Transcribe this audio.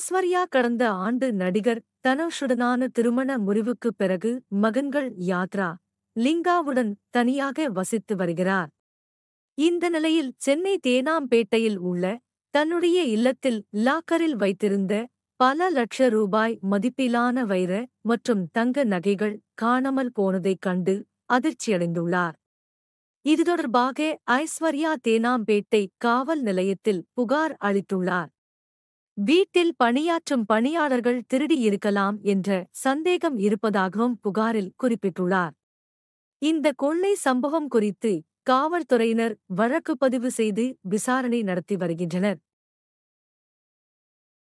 ஐஸ்வர்யா கடந்த ஆண்டு நடிகர் தனுஷுடனான திருமண முறிவுக்குப் பிறகு மகன்கள் யாத்ரா லிங்காவுடன் தனியாக வசித்து வருகிறார் இந்த நிலையில் சென்னை தேனாம்பேட்டையில் உள்ள தன்னுடைய இல்லத்தில் லாக்கரில் வைத்திருந்த பல லட்ச ரூபாய் மதிப்பிலான வைர மற்றும் தங்க நகைகள் காணாமல் போனதைக் கண்டு அதிர்ச்சியடைந்துள்ளார் இது தொடர்பாக ஐஸ்வர்யா தேனாம்பேட்டை காவல் நிலையத்தில் புகார் அளித்துள்ளார் வீட்டில் பணியாற்றும் பணியாளர்கள் திருடியிருக்கலாம் என்ற சந்தேகம் இருப்பதாகவும் புகாரில் குறிப்பிட்டுள்ளார் இந்த கொள்ளை சம்பவம் குறித்து காவல்துறையினர் வழக்கு பதிவு செய்து விசாரணை நடத்தி வருகின்றனர்